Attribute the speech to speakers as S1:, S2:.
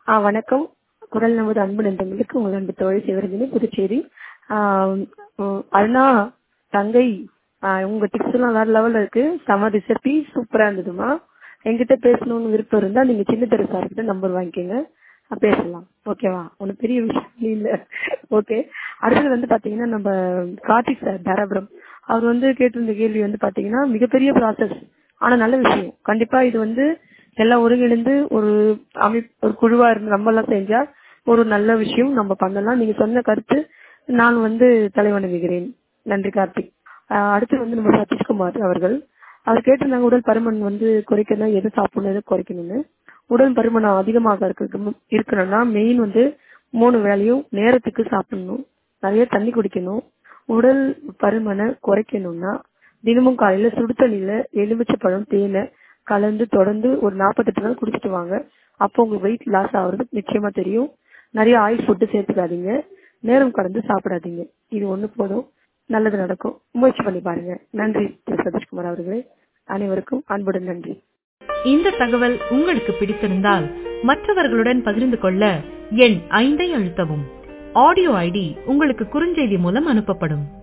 S1: ஆ வணக்கம் குரல் நமது அன்பு நண்பர்களுக்கு உங்கள் அன்பு தோழி சிவரஞ்சனி புதுச்சேரி ஆம், உம், அருணா தங்கை ஆ, உங்க டிப்ஸ் எல்லாம் வேற லெவல்ல இருக்கு செம ரெசிபி சூப்பரா இருந்ததுமா என்கிட்ட பேசணும்னு விருப்பம் இருந்தா நீங்க சின்ன தெரு சார் கிட்ட நம்பர் வாங்கிக்கோங்க ஆ, பேசலாம் ஓகேவா ஒன்றும் பெரிய விஷயம் இல்ல ஓகே அடுத்தது வந்து பாத்தீங்கன்னா நம்ம கார்த்திக் சார் தாராபுரம் அவர் வந்து கேட்டிருந்த கேள்வி வந்து பாத்தீங்கன்னா மிகப்பெரிய ப்ராசஸ் ஆனா நல்ல விஷயம் கண்டிப்பா இது வந்து எல்லாம் ஒருங்கிணைந்து ஒரு அமைப்பு ஒரு குழுவா இருந்து நம்ம எல்லாம் செஞ்சா ஒரு நல்ல விஷயம் நம்ம பண்ணலாம் நீங்க சொன்ன கருத்து நான் வந்து தலைவணங்குகிறேன் நன்றி கார்த்திக் ஆஹ் அடுத்து வந்து நம்ம சதீஷ்குமார் அவர்கள் அவர் கேட்டிருந்தாங்க உடல் பருமன் வந்து குறைக்கணும் எது சாப்பிடணும் எது குறைக்கணும்னு உடல் பருமன் அதிகமாக இருக்கு இருக்கணும்னா மெயின் வந்து மூணு வேளையும் நேரத்துக்கு சாப்பிடணும் நிறைய தண்ணி குடிக்கணும் உடல் பருமனை குறைக்கணும்னா தினமும் காலையில சுடு தண்ணியில எலுமிச்சை பழம் தேனை கலந்து தொடர்ந்து ஒரு நாற்பத்தெட்டு நாள் குடிச்சிட்டு வாங்க அப்போ உங்களுக்கு வெயிட் லாஸ் ஆகுறது நிச்சயமா தெரியும் நிறைய ஆயில் ஃபுட்டு சேர்த்துக்காதீங்க நேரம் கடந்து சாப்பிடாதீங்க இது ஒண்ணு போதும் நல்லது நடக்கும் முயற்சி பண்ணி பாருங்க நன்றி திரு சதீஷ்குமார் அவர்களே அனைவருக்கும் அன்புடன் நன்றி
S2: இந்த தகவல் உங்களுக்கு பிடித்திருந்தால் மற்றவர்களுடன் பகிர்ந்து கொள்ள எண் ஐந்தை அழுத்தவும் ஆடியோ ஐடி உங்களுக்கு குறுஞ்செய்தி மூலம் அனுப்பப்படும்